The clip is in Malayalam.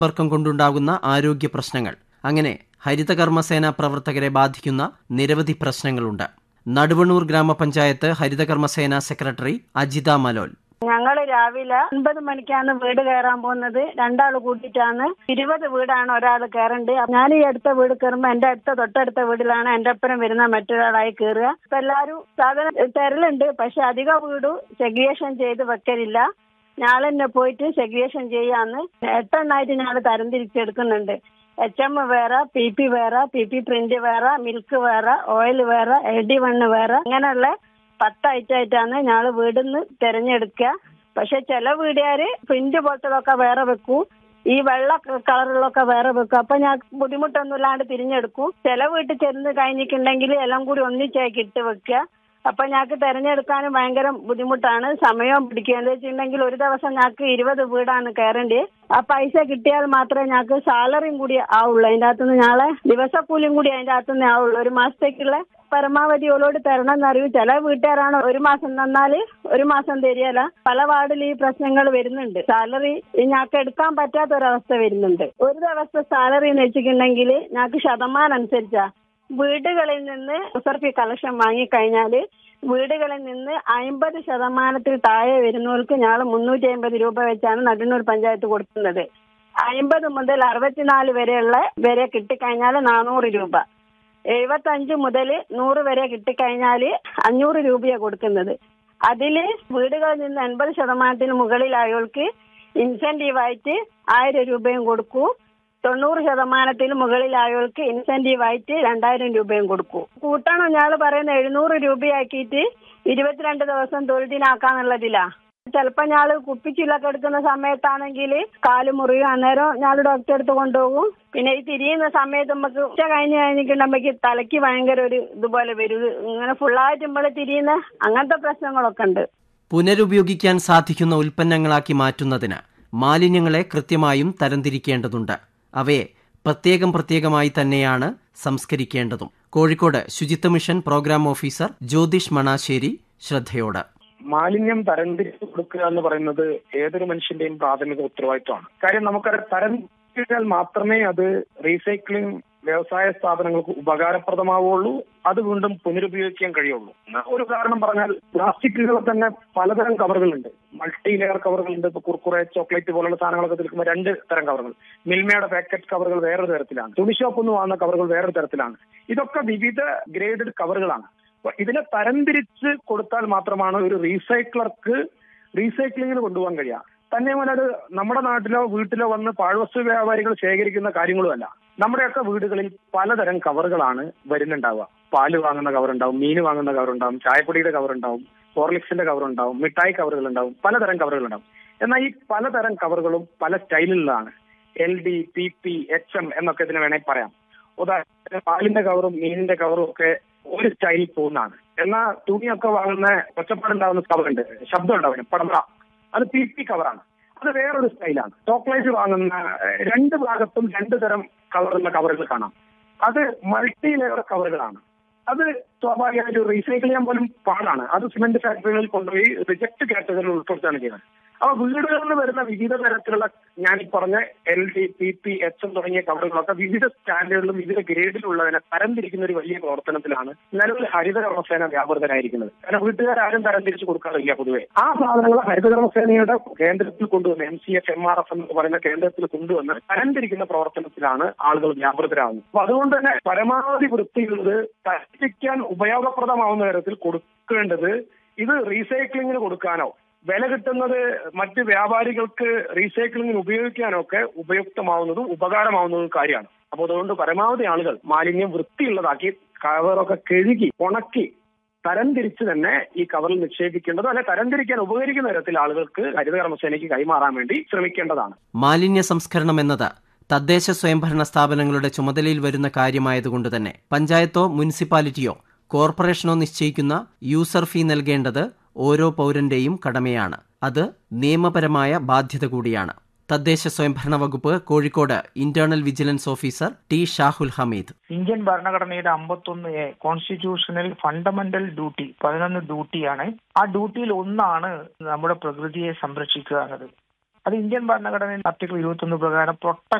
സമ്പർക്കം കൊണ്ടുണ്ടാകുന്ന ആരോഗ്യ പ്രശ്നങ്ങൾ അങ്ങനെ ഹരിതകർമ്മസേന പ്രവർത്തകരെ ബാധിക്കുന്ന നിരവധി പ്രശ്നങ്ങളുണ്ട് നടുവണ്ണൂർ ഗ്രാമപഞ്ചായത്ത് ഹരിതകർമ്മസേന സെക്രട്ടറി അജിത മലോൽ ഞങ്ങൾ രാവിലെ ഒൻപത് മണിക്കാണ് വീട് കയറാൻ പോകുന്നത് രണ്ടാൾ കൂട്ടിയിട്ടാണ് ഇരുപത് വീടാണ് ഒരാൾ കയറണ്ട് ഞാൻ ഈ അടുത്ത വീട് കയറുമ്പോ എന്റെ അടുത്ത തൊട്ടടുത്ത വീട്ടിലാണ് എന്റെ ഒപ്പരം വരുന്ന മറ്റൊരാളായി കയറുക ഇപ്പൊ എല്ലാരും സാധനം തരലുണ്ട് പക്ഷെ അധിക വീടും സെഗ്രിയേഷൻ ചെയ്ത് വെക്കലില്ല ഞാൾ തന്നെ പോയിട്ട് സെഗ്രിയേഷൻ ചെയ്യാന്ന് എട്ടെണ്ണായിട്ട് ഞങ്ങൾ തരംതിരിച്ചെടുക്കുന്നുണ്ട് എച്ച് എം വേറെ പി പി വേറെ പി പി പ്രിന്റ് വേറെ മിൽക്ക് വേറെ ഓയിൽ വേറെ എൽ ഡി വണ്ണ് വേറെ അങ്ങനെയുള്ള പത്ത് ഐറ്റായിട്ടാണ് ഞങ്ങൾ വീടിന്ന് തിരഞ്ഞെടുക്കുക പക്ഷെ ചില വീടുകാര് പ്രിന്റ് പോലത്തതൊക്കെ വേറെ വെക്കൂ ഈ വെള്ള കളറിലൊക്കെ വേറെ വെക്കും അപ്പൊ ഞാൻ ബുദ്ധിമുട്ടൊന്നും ഇല്ലാണ്ട് തിരിഞ്ഞെടുക്കും ചില വീട്ടിൽ ചെന്ന് കഴിഞ്ഞിട്ടുണ്ടെങ്കിൽ എല്ലാം കൂടി ഒന്നിച്ചാക്കി ഇട്ട് വെക്കുക അപ്പൊ ഞങ്ങൾക്ക് തെരഞ്ഞെടുക്കാനും ഭയങ്കര ബുദ്ധിമുട്ടാണ് സമയവും പിടിക്കുക എന്താ വെച്ചിട്ടുണ്ടെങ്കിൽ ഒരു ദിവസം ഞങ്ങൾക്ക് ഇരുപത് വീടാണ് കയറേണ്ടത് ആ പൈസ കിട്ടിയാൽ മാത്രമേ ഞങ്ങൾക്ക് സാലറിയും കൂടി ആവുള്ളൂ അതിൻ്റെ അകത്തുനിന്ന് ഞങ്ങളെ ദിവസക്കൂലിയും കൂടി അതിൻ്റെ അകത്തുനിന്ന് ആവുള്ളൂ ഒരു മാസത്തേക്കുള്ള പരമാവധി ഓളോട് തരണം എന്നറിയൂ ചില വീട്ടുകാരാണ് ഒരു മാസം തന്നാല് ഒരു മാസം തരികയല്ല പല വാർഡിൽ ഈ പ്രശ്നങ്ങൾ വരുന്നുണ്ട് സാലറി ഞങ്ങൾക്ക് എടുക്കാൻ പറ്റാത്ത ഒരവസ്ഥ വരുന്നുണ്ട് ഒരു ദിവസത്തെ സാലറി എന്ന് വെച്ചിട്ടുണ്ടെങ്കിൽ ഞങ്ങൾക്ക് ശതമാനം അനുസരിച്ചാ വീടുകളിൽ നിന്ന് റിസർവ് കളക്ഷൻ വാങ്ങിക്കഴിഞ്ഞാൽ വീടുകളിൽ നിന്ന് അമ്പത് ശതമാനത്തിൽ താഴെ വരുന്നവർക്ക് ഞങ്ങൾ മുന്നൂറ്റി അമ്പത് രൂപ വെച്ചാണ് നടുന്നൂർ പഞ്ചായത്ത് കൊടുക്കുന്നത് അമ്പത് മുതൽ അറുപത്തിനാല് വരെയുള്ള വരെ കിട്ടിക്കഴിഞ്ഞാൽ നാനൂറ് രൂപ എഴുപത്തഞ്ച് മുതൽ നൂറ് വരെ കിട്ടിക്കഴിഞ്ഞാൽ അഞ്ഞൂറ് രൂപയാണ് കൊടുക്കുന്നത് അതിൽ വീടുകളിൽ നിന്ന് എൺപത് ശതമാനത്തിന് മുകളിലായവർക്ക് ഇൻസെന്റീവായിട്ട് ആയിരം രൂപയും കൊടുക്കൂ തൊണ്ണൂറ് ശതമാനത്തിന് മുകളിലായവർക്ക് ഇൻസെന്റീവ് ആയിട്ട് രണ്ടായിരം രൂപയും കൊടുക്കൂ കൂട്ടണം ഞാൾ പറയുന്ന എഴുന്നൂറ് രൂപയാക്കിയിട്ട് ഇരുപത്തിരണ്ട് ദിവസം തൊഴിലിനാക്കാന്നുള്ളതിലാ ചിലപ്പോ ഞാള് കുപ്പിച്ചില്ലൊക്കെ എടുക്കുന്ന സമയത്താണെങ്കിൽ കാല് മുറിയും അന്നേരം ഞാൻ ഡോക്ടറെ അടുത്ത് കൊണ്ടുപോകും പിന്നെ ഈ തിരിയുന്ന സമയത്ത് നമുക്ക് ഉച്ച കഴിഞ്ഞ് കഴിഞ്ഞിട്ടുണ്ടെങ്കിൽ തലയ്ക്ക് ഭയങ്കര ഒരു ഇതുപോലെ വരും ഇങ്ങനെ ഫുള്ളായിട്ട് നമ്മൾ തിരിയുന്ന അങ്ങനത്തെ പ്രശ്നങ്ങളൊക്കെ ഉണ്ട് പുനരുപയോഗിക്കാൻ സാധിക്കുന്ന ഉൽപ്പന്നങ്ങളാക്കി മാറ്റുന്നതിന് മാലിന്യങ്ങളെ കൃത്യമായും തരംതിരിക്കേണ്ടതുണ്ട് അവയെ പ്രത്യേകം പ്രത്യേകമായി തന്നെയാണ് സംസ്കരിക്കേണ്ടതും Kozhikode Suchitwa mission program officer Jyothish Manassery ശ്രദ്ധയോട് മാലിന്യം തരംതിരിച്ചു കൊടുക്കുക എന്ന് പറയുന്നത് ഏതൊരു മനുഷ്യന്റെയും പ്രാഥമിക ഉത്തരവാദിത്വമാണ് കാര്യം നമുക്കത് തരംതിരിച്ചാൽ മാത്രമേ അത് റീസൈക്ലിംഗ് വ്യവസായ സ്ഥാപനങ്ങൾക്ക് ഉപകാരപ്രദമാവുള്ളൂ അത് വീണ്ടും പുനരുപയോഗിക്കാൻ കഴിയുള്ളൂ ഒരു കാരണം പറഞ്ഞാൽ പ്ലാസ്റ്റിക്കുകൾ തന്നെ പലതരം കവറുകളുണ്ട് മൾട്ടി ലെയർ കവറുകളുണ്ട് ഇപ്പൊ കുർക്കുറെ ചോക്ലേറ്റ് പോലുള്ള സാധനങ്ങളൊക്കെ തീർക്കുമ്പോൾ രണ്ട് തരം കവറുകൾ മിൽമയുടെ പാക്കറ്റ് കവറുകൾ വേറൊരു തരത്തിലാണ് തുണി ഷോപ്പിൽ നിന്ന് വാങ്ങുന്ന കവറുകൾ വേറൊരു തരത്തിലാണ് ഇതൊക്കെ വിവിധ ഗ്രേഡഡ് കവറുകളാണ് അപ്പൊ ഇതിനെ തരംതിരിച്ച് കൊടുത്താൽ മാത്രമാണ് ഒരു റീസൈക്ലർക്ക് റീസൈക്ലിങ്ങിന് കൊണ്ടുപോകാൻ കഴിയുക തന്നെയുമല്ല അത് നമ്മുടെ നാട്ടിലോ വീട്ടിലോ വന്ന് പാഴ്വസ്തു വ്യാപാരികൾ ശേഖരിക്കുന്ന കാര്യങ്ങളുമല്ല നമ്മുടെയൊക്കെ വീടുകളിൽ പലതരം കവറുകളാണ് വരുന്നുണ്ടാവുക പാല് വാങ്ങുന്ന കവർ ഉണ്ടാവും മീൻ വാങ്ങുന്ന കവർ ഉണ്ടാവും ചായപ്പൊടിയുടെ കവർ ഉണ്ടാവും ഹോർലിക്സിന്റെ കവർ ഉണ്ടാവും മിഠായി കവറുകൾ ഉണ്ടാവും പലതരം കവറുകൾ ഉണ്ടാവും എന്നാൽ ഈ പലതരം കവറുകളും പല സ്റ്റൈലിലാണ് L D P P H M എന്നൊക്കെ ഇതിന് വേണേൽ പറയാം ഉദാഹരണത്തിന് പാലിന്റെ കവറും മീനിന്റെ കവറും ഒക്കെ ഒരു സ്റ്റൈലിൽ പോകുന്നതാണ് എന്നാൽ തുണിയൊക്കെ വാങ്ങുന്ന ഒച്ചപ്പാടുണ്ടാവുന്ന കവറുണ്ട് ശബ്ദം ഉണ്ടാവും പടമ്പ അത് പി പി കവറാണ് അത് വേറൊരു സ്റ്റൈലാണ് ചോക്ലേറ്റ് വാങ്ങുന്ന രണ്ട് ഭാഗത്തും രണ്ട് തരം കളറുള്ള കവറുകൾ കാണാം അത് മൾട്ടി ലെയർ കവറുകളാണ് അത് സ്വാഭാവികമായിട്ട് റീസൈക്കിൾ ചെയ്യാൻ പോലും പാടാണ് അത് സിമെന്റ് ഫാക്ടറികളിൽ കൊണ്ടുപോയി റിജക്ട് കാറ്റഗറിയിൽ ഉൾപ്പെടുത്തുകയാണ് ചെയ്യുന്നത് അപ്പൊ വീടുകളിൽ നിന്ന് വരുന്ന വിവിധ തരത്തിലുള്ള ഞാൻ ഈ പറഞ്ഞ L D P P H M തുടങ്ങിയ കവറുകളൊക്കെ വിവിധ സ്റ്റാൻഡേർഡിലും വിവിധ ഗ്രേഡിലുള്ളതിനെ തരംതിരിക്കുന്ന ഒരു വലിയ പ്രവർത്തനത്തിലാണ് നിലവിൽ ഹരിതകർമ്മസേന വ്യാപൃതരായിരിക്കുന്നത് കാരണം വീട്ടുകാരും തരംതിരിച്ച് കൊടുക്കാറില്ല പൊതുവെ ആ സാധനങ്ങൾ ഹരിതകർമ്മസേനയുടെ കേന്ദ്രത്തിൽ കൊണ്ടുവന്ന് M C F M R F എന്ന് പറയുന്ന കേന്ദ്രത്തിൽ കൊണ്ടുവന്ന് തരംതിരിക്കുന്ന പ്രവർത്തനത്തിലാണ് ആളുകൾ വ്യാപൃതരാകുന്നത് അപ്പൊ അതുകൊണ്ട് തന്നെ പരമാവധി വൃത്തിയുള്ളത് തരംതിരിക്കാൻ ഉപയോഗപ്രദമാവുന്ന തരത്തിൽ കൊടുക്കേണ്ടത് ഇത് റീസൈക്ലിങ്ങിന് കൊടുക്കാനോ വില കിട്ടുന്നത് മറ്റ് വ്യാപാരികൾക്ക് റീസൈക്ലിങ്ങിന് ഉപയോഗിക്കാനൊക്കെ ഉപയുക്തമാവുന്നതും ഉപകാരമാവുന്നതും കാര്യമാണ് അപ്പോൾ അതുകൊണ്ട് പരമാവധി ആളുകൾ മാലിന്യം വൃത്തിയുള്ളതാക്കി കവറൊക്കെ കഴുകി ഉണക്കി തരംതിരിച്ച് തന്നെ ഈ കവറിൽ നിക്ഷേപിക്കേണ്ടത് അല്ലെ തരംതിരിക്കാൻ ഉപകരിക്കുന്ന തരത്തിൽ ആളുകൾക്ക് ഹരിതകർമ്മസേനയ്ക്ക് കൈമാറാൻ വേണ്ടി ശ്രമിക്കേണ്ടതാണ് മാലിന്യ സംസ്കരണം എന്നത് തദ്ദേശ സ്വയംഭരണ സ്ഥാപനങ്ങളുടെ ചുമതലയിൽ വരുന്ന കാര്യമായതുകൊണ്ട് തന്നെ പഞ്ചായത്തോ മുനിസിപ്പാലിറ്റിയോ കോർപ്പറേഷനോ നിശ്ചയിക്കുന്ന യൂസർ ഫീ നൽകേണ്ടത് ഓരോ പൗരന്റെയും കടമയാണ് അത് നിയമപരമായ ബാധ്യത കൂടിയാണ് തദ്ദേശ സ്വയംഭരണ വകുപ്പ് Kozhikode internal vigilance officer T Shahul Hameed Indian ഭരണഘടനയുടെ അമ്പത്തൊന്ന് എ കോൺസ്റ്റിറ്റ്യൂഷണൽ ഫണ്ടമെന്റൽ ഡ്യൂട്ടി പതിനൊന്ന് ഡ്യൂട്ടിയാണ് ആ ഡ്യൂട്ടിയിൽ ഒന്നാണ് നമ്മുടെ പ്രകൃതിയെ സംരക്ഷിക്കുക എന്നത് അത് ഇന്ത്യൻ ഭരണഘടനയിൽ ആർട്ടിക്കിൾ ഇരുപത്തി ഒന്ന് പ്രകാരം പ്രൊട്ടക്ട്